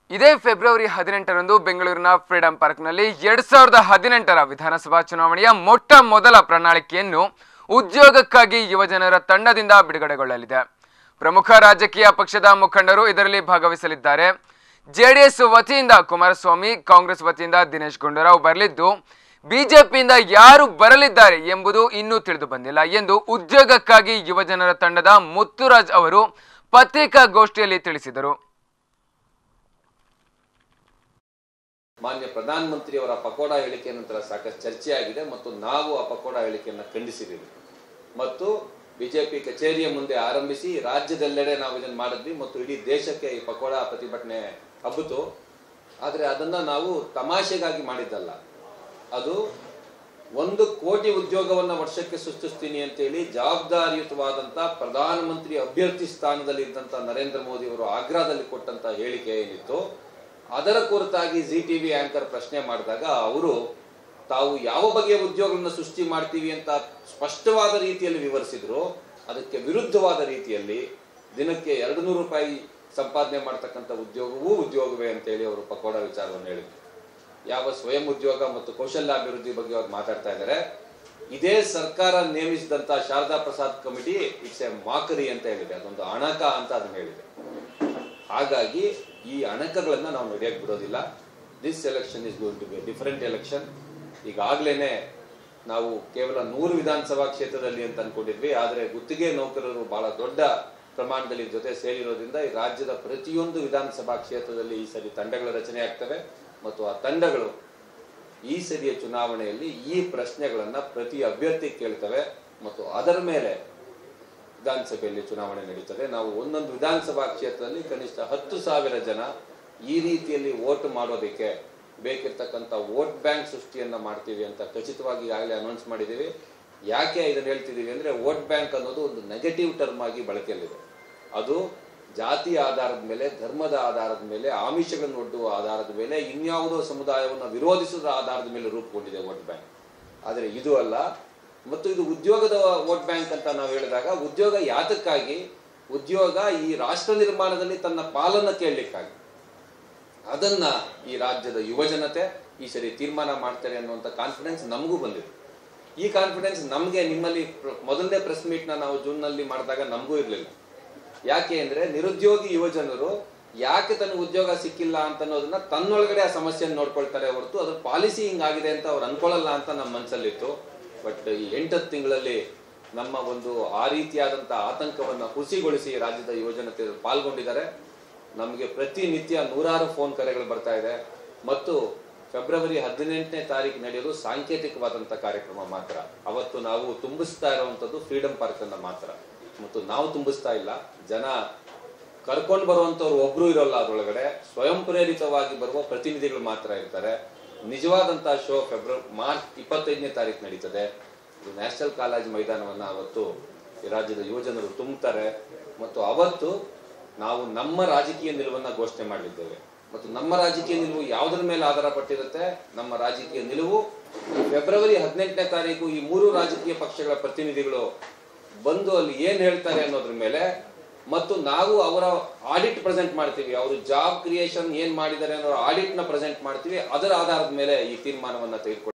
ಇದೇ ಫೆಬ್ರವರಿ ಹದಿನೆಂಟರಂದು ಬೆಂಗಳೂರಿನ ಫ್ರೀಡಂ ಪಾರ್ಕ್ನಲ್ಲಿ ಎರಡ್ ಸಾವಿರದ ಹದಿನೆಂಟರ ವಿಧಾನಸಭಾ ಚುನಾವಣೆಯ ಮೊಟ್ಟ ಮೊದಲ ಪ್ರಣಾಳಿಕೆಯನ್ನು ಉದ್ಯೋಗಕ್ಕಾಗಿ ಯುವಜನರ ತಂಡದಿಂದ ಬಿಡುಗಡೆಗೊಳ್ಳಲಿದೆ ಪ್ರಮುಖ ರಾಜಕೀಯ ಪಕ್ಷದ ಮುಖಂಡರು ಇದರಲ್ಲಿ ಭಾಗವಹಿಸಲಿದ್ದಾರೆ ಜೆಡಿಎಸ್ ವತಿಯಿಂದ ಕುಮಾರಸ್ವಾಮಿ ಕಾಂಗ್ರೆಸ್ ವತಿಯಿಂದ ದಿನೇಶ್ ಗುಂಡೂರಾವ್ ಬರಲಿದ್ದು ಬಿಜೆಪಿಯಿಂದ ಯಾರು ಬರಲಿದ್ದಾರೆ ಎಂಬುದು ಇನ್ನೂ ತಿಳಿದು ಬಂದಿಲ್ಲ ಎಂದು ಉದ್ಯೋಗಕ್ಕಾಗಿ ಯುವಜನರ ತಂಡದ ಮುತ್ತುರಾಜ್ ಅವರು ಪತ್ರಿಕಾಗೋಷ್ಠಿಯಲ್ಲಿ ತಿಳಿಸಿದರು ಮಾನ್ಯ ಪ್ರಧಾನಮಂತ್ರಿಯವರ ಪಕೋಡ ಹೇಳಿಕೆ ನಂತರ ಸಾಕಷ್ಟು ಚರ್ಚೆ ಆಗಿದೆ ಮತ್ತು ನಾವು ಆ ಪಕೋಡ ಹೇಳಿಕೆಯನ್ನು ಖಂಡಿಸಿದ್ದೀವಿ ಮತ್ತು ಬಿಜೆಪಿ ಕಚೇರಿಯ ಮುಂದೆ ಆರಂಭಿಸಿ ರಾಜ್ಯದೆಲ್ಲೆಡೆ ನಾವು ಇದನ್ನು ಮಾಡಿದ್ವಿ ಮತ್ತು ಇಡೀ ದೇಶಕ್ಕೆ ಈ ಪಕೋಡ ಪ್ರತಿಭಟನೆ ಹಬ್ಬಿತು ಆದರೆ ಅದನ್ನ ನಾವು ತಮಾಷೆಗಾಗಿ ಮಾಡಿದ್ದಲ್ಲ ಅದು ಒಂದು ಕೋಟಿ ಉದ್ಯೋಗವನ್ನ ವರ್ಷಕ್ಕೆ ಸೃಷ್ಟಿಸ್ತೀನಿ ಅಂತೇಳಿ ಜವಾಬ್ದಾರಿಯುತವಾದಂತ ಪ್ರಧಾನಮಂತ್ರಿ ಅಭ್ಯರ್ಥಿ ಸ್ಥಾನದಲ್ಲಿ ಇದ್ದಂತ ನರೇಂದ್ರ ಮೋದಿ ಅವರು ಆಗ್ರಾದಲ್ಲಿ ಕೊಟ್ಟಂತ ಹೇಳಿಕೆ ಏನಿತ್ತು ಅದರ ಕುರಿತಾಗಿ ಜಿ ಟಿವಿ ಆಂಕರ್ ಪ್ರಶ್ನೆ ಮಾಡಿದಾಗ ಅವರು ತಾವು ಯಾವ ಬಗೆಯ ಉದ್ಯೋಗಗಳನ್ನು ಸೃಷ್ಟಿ ಮಾಡ್ತೀವಿ ಅಂತ ಸ್ಪಷ್ಟವಾದ ರೀತಿಯಲ್ಲಿ ವಿವರಿಸಿದ್ರು ಅದಕ್ಕೆ ವಿರುದ್ಧವಾದ ರೀತಿಯಲ್ಲಿ ದಿನಕ್ಕೆ ಎರಡು ನೂರು ರೂಪಾಯಿ ಸಂಪಾದನೆ ಮಾಡ್ತಕ್ಕಂಥ ಉದ್ಯೋಗವೂ ಉದ್ಯೋಗವೇ ಅಂತೇಳಿ ಅವರು ಪಕೋಡ ವಿಚಾರವನ್ನು ಹೇಳಿದ್ರು ಯಾವ ಸ್ವಯಂ ಉದ್ಯೋಗ ಮತ್ತು ಕೌಶಲ್ಯಾಭಿವೃದ್ಧಿ ಬಗ್ಗೆ ಅವ್ರು ಮಾತಾಡ್ತಾ ಇದ್ದಾರೆ ಇದೇ ಸರ್ಕಾರ ನೇಮಿಸಿದಂತ Sharada Prasad committee it's a mockery ಅಂತ ಹೇಳಿದೆ ಅದೊಂದು ಅಣಕ ಅಂತ ಅದನ್ನ ಹೇಳಿದೆ ಹಾಗಾಗಿ ಈ ಅಣಕಗಳನ್ನ ನಾವು ನಡೆಯಕ್ಕೆ ಬಿಡೋದಿಲ್ಲ this election is going to be different election ಈಗಾಗಲೇ ನಾವು ಕೇವಲ ನೂರು ವಿಧಾನಸಭಾ ಕ್ಷೇತ್ರದಲ್ಲಿ ಅಂತ ಅನ್ಕೊಂಡಿದ್ವಿ ಆದರೆ ಗುತ್ತಿಗೆ ನೌಕರರು ಬಹಳ ದೊಡ್ಡ ಪ್ರಮಾಣದಲ್ಲಿ ಜೊತೆ ಸೇರಿರೋದ್ರಿಂದ ಈ ರಾಜ್ಯದ ಪ್ರತಿಯೊಂದು ವಿಧಾನಸಭಾ ಕ್ಷೇತ್ರದಲ್ಲಿ ಈ ಸರಿ ತಂಡಗಳ ರಚನೆ ಆಗ್ತವೆ ಮತ್ತು ಆ ತಂಡಗಳು ಈ ಸರಿಯ ಚುನಾವಣೆಯಲ್ಲಿ ಈ ಪ್ರಶ್ನೆಗಳನ್ನ ಪ್ರತಿ ಅಭ್ಯರ್ಥಿ ಕೇಳ್ತವೆ ಮತ್ತು ಅದರ ಮೇಲೆ ವಿಧಾನಸಭೆಯಲ್ಲಿ ಚುನಾವಣೆ ನಡೀತದೆ ನಾವು ಒಂದೊಂದು ವಿಧಾನಸಭಾ ಕ್ಷೇತ್ರದಲ್ಲಿ ಕನಿಷ್ಠ ಹತ್ತು ಸಾವಿರ ಜನ ಈ ರೀತಿಯಲ್ಲಿ ವೋಟ್ ಮಾಡೋದಕ್ಕೆ ಬೇಕಿರ್ತಕ್ಕಂಥ ವೋಟ್ ಬ್ಯಾಂಕ್ ಸೃಷ್ಟಿಯನ್ನ ಮಾಡ್ತೀವಿ ಅಂತ ಖಚಿತವಾಗಿ ಈಗಾಗಲೇ ಅನೌನ್ಸ್ ಮಾಡಿದ್ದೀವಿ ಯಾಕೆ ಇದನ್ನ ಹೇಳ್ತಿದ್ದೀವಿ ಅಂದ್ರೆ ವೋಟ್ ಬ್ಯಾಂಕ್ ಅನ್ನೋದು ಒಂದು ನೆಗೆಟಿವ್ ಟರ್ಮ್ ಆಗಿ ಬಳಕೆಯಲ್ಲಿದೆ ಅದು ಜಾತಿಯ ಆಧಾರದ ಮೇಲೆ ಧರ್ಮದ ಆಧಾರದ ಮೇಲೆ ಆಮಿಷಗಳನ್ನು ಒಡ್ಡುವ ಆಧಾರದ ಮೇಲೆ ಇನ್ಯಾವುದೋ ಸಮುದಾಯವನ್ನು ವಿರೋಧಿಸುವ ಆಧಾರದ ಮೇಲೆ ರೂಪುಗೊಂಡಿದೆ ವೋಟ್ ಬ್ಯಾಂಕ್ ಆದರೆ ಇದು ಅಲ್ಲ ಮತ್ತು ಇದು ಉದ್ಯೋಗದ ವೋಟ್ ಬ್ಯಾಂಕ್ ಅಂತ ನಾವು ಹೇಳಿದಾಗ ಉದ್ಯೋಗ ಯಾತಕ್ಕಾಗಿ ಉದ್ಯೋಗ ಈ ರಾಷ್ಟ್ರ ನಿರ್ಮಾಣದಲ್ಲಿ ತನ್ನ ಪಾಲನ್ನ ಕೇಳಲಿಕ್ಕಾಗಿ ಅದನ್ನ ಈ ರಾಜ್ಯದ ಯುವಜನತೆ ಈ ಸರಿ ತೀರ್ಮಾನ ಮಾಡ್ತಾರೆ ಅನ್ನುವಂಥ ಕಾನ್ಫಿಡೆನ್ಸ್ ನಮಗೂ ಬಂದಿದೆ ಈ ಕಾನ್ಫಿಡೆನ್ಸ್ ನಮಗೆ ನಿಮ್ಮಲ್ಲಿ ಪ್ರ- ಮೊದಲನೇ ಪ್ರೆಸ್ ಮೀಟ್ನ ನಾವು ಜೂನ್ನಲ್ಲಿ ಮಾಡಿದಾಗ ನಮಗೂ ಇರಲಿಲ್ಲ ಯಾಕೆ ಅಂದ್ರೆ ನಿರುದ್ಯೋಗಿ ಯುವಜನರು ಯಾಕೆ ತನಗೆ ಉದ್ಯೋಗ ಸಿಕ್ಕಿಲ್ಲ ಅಂತ ಅನ್ನೋದನ್ನ ತನ್ನೊಳಗಡೆ ಆ ಸಮಸ್ಯೆಯನ್ನು ನೋಡ್ಕೊಳ್ತಾರೆ ಹೊರತು ಅದ್ರ ಪಾಲಿಸಿ ಹಿಂಗಾಗಿದೆ ಅಂತ ಅವ್ರು ಅನ್ಕೊಳ್ಳಲ್ಲ ಅಂತ ನಮ್ಮ ಮನಸ್ಸಲ್ಲಿತ್ತು ಬಟ್ ಈ ಎಂಟತ್ತು ತಿಂಗಳಲ್ಲಿ ನಮ್ಮ ಒಂದು ಆ ರೀತಿಯಾದಂಥ ಆತಂಕವನ್ನು ಹುಸಿಗೊಳಿಸಿ ರಾಜ್ಯದ ಯುವಜನತೆ ಪಾಲ್ಗೊಂಡಿದ್ದಾರೆ ನಮಗೆ ಪ್ರತಿನಿತ್ಯ ನೂರಾರು ಫೋನ್ ಕರೆಗಳು ಬರ್ತಾ ಇದೆ ಮತ್ತು ಫೆಬ್ರವರಿ ಹದಿನೆಂಟನೇ ತಾರೀಕು ನಡೆಯೋದು ಸಾಂಕೇತಿಕವಾದಂಥ ಕಾರ್ಯಕ್ರಮ ಮಾತ್ರ ಅವತ್ತು ನಾವು ತುಂಬಿಸ್ತಾ ಇರುವಂಥದ್ದು ಫ್ರೀಡಂ ಪಾರ್ಕ್ ಅನ್ನ ಮಾತ್ರ ಮತ್ತು ನಾವು ತುಂಬಿಸ್ತಾ ಇಲ್ಲ ಜನ ಕರ್ಕೊಂಡು ಬರುವಂತವ್ರು ಒಬ್ರು ಇರೋಲ್ಲ ಅದರೊಳಗಡೆ ಸ್ವಯಂ ಪ್ರೇರಿತವಾಗಿ ಬರುವ ಪ್ರತಿನಿಧಿಗಳು ಮಾತ್ರ ಇರ್ತಾರೆ ನಿಜವಾದಂತ ಶೋ ಫೆಬ್ರವರಿ ಮಾರ್ಚ್ ಇಪ್ಪತ್ತೈದನೇ ತಾರೀಕು ನಡೀತದೆ ಇದು ನ್ಯಾಷನಲ್ ಕಾಲೇಜ್ ಮೈದಾನವನ್ನ ಅವತ್ತು ಈ ರಾಜ್ಯದ ಯುವಜನರು ತುಂಬುತ್ತಾರೆ ಮತ್ತು ಅವತ್ತು ನಾವು ನಮ್ಮ ರಾಜಕೀಯ ನಿಲುವನ್ನ ಘೋಷಣೆ ಮಾಡಲಿದ್ದೇವೆ ಮತ್ತು ನಮ್ಮ ರಾಜಕೀಯ ನಿಲುವು ಯಾವುದರ ಮೇಲೆ ಆಧಾರ ಪಟ್ಟಿರುತ್ತೆ ನಮ್ಮ ರಾಜಕೀಯ ನಿಲುವು ಫೆಬ್ರವರಿ ಹದಿನೆಂಟನೇ ತಾರೀಕು ಈ ಮೂರು ರಾಜಕೀಯ ಪಕ್ಷಗಳ ಪ್ರತಿನಿಧಿಗಳು ಬಂದು ಅಲ್ಲಿ ಏನ್ ಹೇಳ್ತಾರೆ ಅನ್ನೋದ್ರ ಮೇಲೆ ಮತ್ತು ನಾವು ಅವರ ಆಡಿಟ್ ಪ್ರೆಸೆಂಟ್ ಮಾಡ್ತೀವಿ ಅವರು ಜಾಬ್ ಕ್ರಿಯೇಷನ್ ಏನ್ ಮಾಡಿದ್ದಾರೆ ಅನ್ನೋ ಆಡಿಟ್ ನ ಪ್ರೆಸೆಂಟ್ ಮಾಡ್ತೀವಿ ಅದರ ಆಧಾರದ ಮೇಲೆ ಈ ತೀರ್ಮಾನವನ್ನ ತೆಗೆದುಕೊಳ್ಳಿ